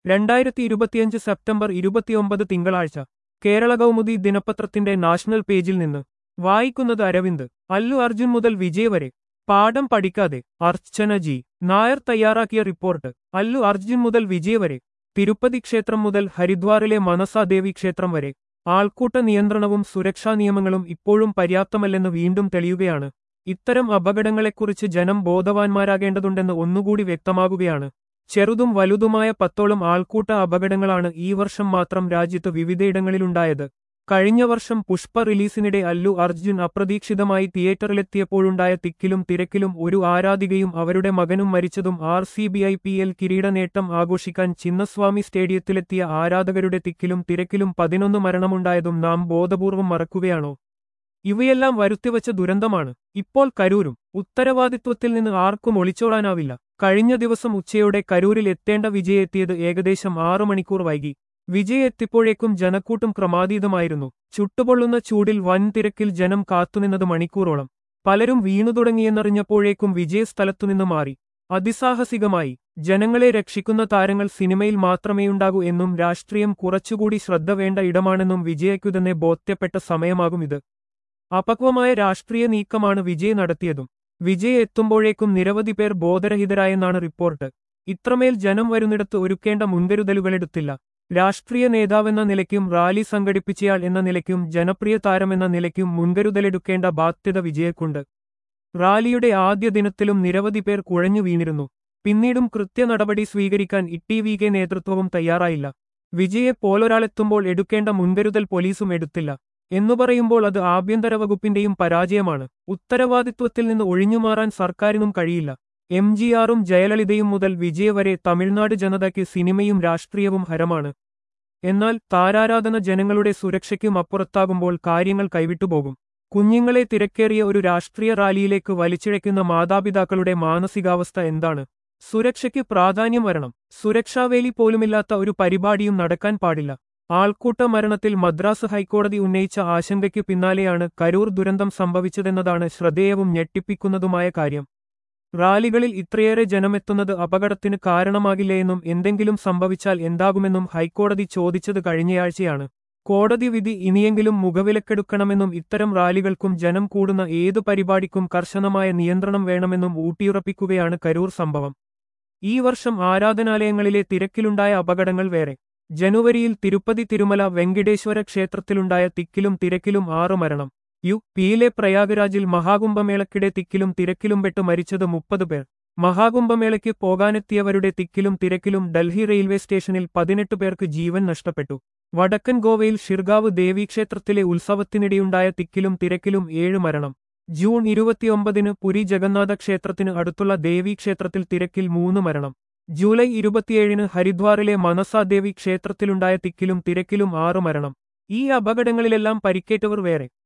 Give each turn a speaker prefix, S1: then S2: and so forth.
S1: രണ്ടായിരത്തി ഇരുപത്തിയഞ്ച് സെപ്റ്റംബർ ഇരുപത്തിയൊമ്പത് തിങ്കളാഴ്ച കേരള കൗമുദി ദിനപത്രത്തിന്റെ നാഷണൽ പേജിൽ നിന്ന് വായിക്കുന്നത് അരവിന്ദ് അല്ലു അർജുൻ മുതൽ വിജയ് വരെ പാഠം പഠിക്കാതെ അർച്ചന ജി നായർ തയ്യാറാക്കിയ റിപ്പോർട്ട് അല്ലു അർജുൻ മുതൽ വിജയ് വരെ തിരുപ്പതി ക്ഷേത്രം മുതൽ ഹരിദ്വാറിലെ മനസാദേവി ക്ഷേത്രം വരെ ആൾക്കൂട്ട നിയന്ത്രണവും സുരക്ഷാ നിയമങ്ങളും ഇപ്പോഴും പര്യാപ്തമല്ലെന്ന് വീണ്ടും തെളിയുകയാണ് ഇത്തരം അപകടങ്ങളെക്കുറിച്ച് ജനം ബോധവാന്മാരാകേണ്ടതുണ്ടെന്ന് ഒന്നുകൂടി വ്യക്തമാകുകയാണ് ചെറുതും വലുതുമായ പത്തോളം ആൾക്കൂട്ട അപകടങ്ങളാണ് ഈ വർഷം മാത്രം രാജ്യത്ത് വിവിധയിടങ്ങളിലുണ്ടായത് കഴിഞ്ഞ വർഷം പുഷ്പ റിലീസിനിടെ അല്ലു അർജുൻ അപ്രതീക്ഷിതമായി തിയേറ്ററിലെത്തിയപ്പോഴുണ്ടായ തിക്കിലും തിരക്കിലും ഒരു ആരാധികയും അവരുടെ മകനും മരിച്ചതും R C B I P L കിരീട നേട്ടം ആഘോഷിക്കാൻ ചിന്നസ്വാമി സ്റ്റേഡിയത്തിലെത്തിയ ആരാധകരുടെ തിക്കിലും തിരക്കിലും പതിനൊന്ന് മരണമുണ്ടായതും നാം ബോധപൂർവം മറക്കുകയാണോ ഇവയെല്ലാം വരുത്തിവച്ച ദുരന്തമാണ് ഇപ്പോൾ കരൂരും ഉത്തരവാദിത്വത്തിൽ നിന്ന് ആർക്കും ഒളിച്ചോടാനാവില്ല കഴിഞ്ഞ ദിവസം ഉച്ചയോടെ കരൂരിൽ എത്തേണ്ട വിജയ് എത്തിയത് ഏകദേശം ആറു മണിക്കൂർ വൈകി വിജയ് എത്തിപ്പോഴേക്കും ജനക്കൂട്ടം ക്രമാതീതമായിരുന്നു ചുട്ടുപൊള്ളുന്ന ചൂടിൽ വൻ തിരക്കിൽ ജനം കാത്തുനിന്നത് മണിക്കൂറോളം പലരും വീണു തുടങ്ങിയെന്നറിഞ്ഞപ്പോഴേക്കും വിജയ് സ്ഥലത്തുനിന്ന് മാറി അതിസാഹസികമായി ജനങ്ങളെ രക്ഷിക്കുന്ന താരങ്ങൾ സിനിമയിൽ മാത്രമേയുണ്ടാകൂ എന്നും രാഷ്ട്രീയം കുറച്ചുകൂടി ശ്രദ്ധ വേണ്ട ഇടമാണെന്നും വിജയയ്ക്കുതന്നെ ബോധ്യപ്പെട്ട സമയമാകും ഇത് അപക്വമായ രാഷ്ട്രീയ നീക്കമാണ് വിജയ് നടത്തിയതും വിജയ് എത്തുമ്പോഴേക്കും നിരവധി പേർ ബോധരഹിതരായെന്നാണ് റിപ്പോർട്ട് ഇത്രമേൽ ജനം വരുന്നിടത്ത് ഒരുക്കേണ്ട മുൻകരുതലുകളെടുത്തില്ല രാഷ്ട്രീയ നേതാവെന്ന നിലയ്ക്കും റാലി സംഘടിപ്പിച്ചയാൾ എന്ന നിലയ്ക്കും ജനപ്രിയ താരമെന്ന നിലയ്ക്കും മുൻകരുതലെടുക്കേണ്ട ബാധ്യത വിജയക്കുണ്ട് റാലിയുടെ ആദ്യ ദിനത്തിലും നിരവധി പേർ കുഴഞ്ഞു വീണിരുന്നു പിന്നീടും കൃത്യ നടപടി സ്വീകരിക്കാൻ ഇട്ടി വി കെ നേതൃത്വവും തയ്യാറായില്ല വിജയെ പോലൊരാളെത്തുമ്പോൾ എടുക്കേണ്ട മുൻകരുതൽ പോലീസും എടുത്തില്ല എന്നു പറയുമ്പോൾ അത് ആഭ്യന്തര വകുപ്പിന്റെയും പരാജയമാണ് ഉത്തരവാദിത്വത്തിൽ നിന്ന് ഒഴിഞ്ഞുമാറാൻ സർക്കാരിനും കഴിയില്ല എം ജി ആറും ജയലളിതയും മുതൽ വിജയ വരെ തമിഴ്നാട് ജനതയ്ക്ക് സിനിമയും രാഷ്ട്രീയവും ഹരമാണ് എന്നാൽ താരാരാധന ജനങ്ങളുടെ സുരക്ഷയ്ക്കും അപ്പുറത്താകുമ്പോൾ കാര്യങ്ങൾ കൈവിട്ടുപോകും കുഞ്ഞുങ്ങളെ തിരക്കേറിയ ഒരു രാഷ്ട്രീയ റാലിയിലേക്ക് വലിച്ചിഴയ്ക്കുന്ന മാതാപിതാക്കളുടെ മാനസികാവസ്ഥ എന്താണ് സുരക്ഷയ്ക്ക് പ്രാധാന്യം വരണം സുരക്ഷാവേലി പോലുമില്ലാത്ത ഒരു പരിപാടിയും നടക്കാൻ പാടില്ല ആൾക്കൂട്ട മരണത്തിൽ മദ്രാസ് ഹൈക്കോടതി ഉന്നയിച്ച ആശങ്കയ്ക്ക് പിന്നാലെയാണ് കരൂർ ദുരന്തം സംഭവിച്ചതെന്നതാണ് ശ്രദ്ധേയവും ഞെട്ടിപ്പിക്കുന്നതുമായ കാര്യം റാലികളിൽ ഇത്രയേറെ ജനമെത്തുന്നത് അപകടത്തിന് കാരണമാകില്ലേയെന്നും എന്തെങ്കിലും സംഭവിച്ചാൽ എന്താകുമെന്നും ഹൈക്കോടതി ചോദിച്ചത് കഴിഞ്ഞയാഴ്ചയാണ് കോടതി വിധി ഇനിയെങ്കിലും മുഖവിലക്കെടുക്കണമെന്നും ഇത്തരം റാലികൾക്കും ജനം കൂടുന്ന ഏതു പരിപാടിക്കും കർശനമായ നിയന്ത്രണം വേണമെന്നും ഊട്ടിയുറപ്പിക്കുകയാണ് കരൂർ സംഭവം ഈ വർഷം ആരാധനാലയങ്ങളിലെ തിരക്കിലുണ്ടായ അപകടങ്ങൾ വേറെ ജനുവരിയിൽ തിരുപ്പതി തിരുമല വെങ്കിടേശ്വര ക്ഷേത്രത്തിലുണ്ടായ തിക്കിലും തിരക്കിലും ആറു മരണം യു പിയിലെ പ്രയാഗരാജിൽ മഹാകുംഭമേളക്കിടെ തിക്കിലും തിരക്കിലും പെട്ട് മരിച്ചത് മുപ്പത് പേർ മഹാകുംഭമേളയ്ക്ക് പോകാനെത്തിയവരുടെ തിക്കിലും തിരക്കിലും ഡൽഹി റെയിൽവേ സ്റ്റേഷനിൽ പതിനെട്ട് പേർക്ക് ജീവൻ നഷ്ടപ്പെട്ടു വടക്കൻ ഗോവയിൽ ഷിർഗാവ് ദേവീക്ഷേത്രത്തിലെ ഉത്സവത്തിനിടെയുണ്ടായ തിക്കിലും തിരക്കിലും ഏഴ് മരണം ജൂൺ ഇരുപത്തിയൊമ്പതിന് പുരി ജഗന്നാഥ ക്ഷേത്രത്തിന് അടുത്തുള്ള ദേവീക്ഷേത്രത്തിൽ തിരക്കിൽ മൂന്ന് മരണം ജൂലൈ ഇരുപത്തിയേഴിന് ഹരിദ്വാറിലെ മനസാദേവി ക്ഷേത്രത്തിലുണ്ടായ തിക്കിലും തിരക്കിലും ആറു മരണം ഈ അപകടങ്ങളിലെല്ലാം പരിക്കേറ്റവർ വേറെ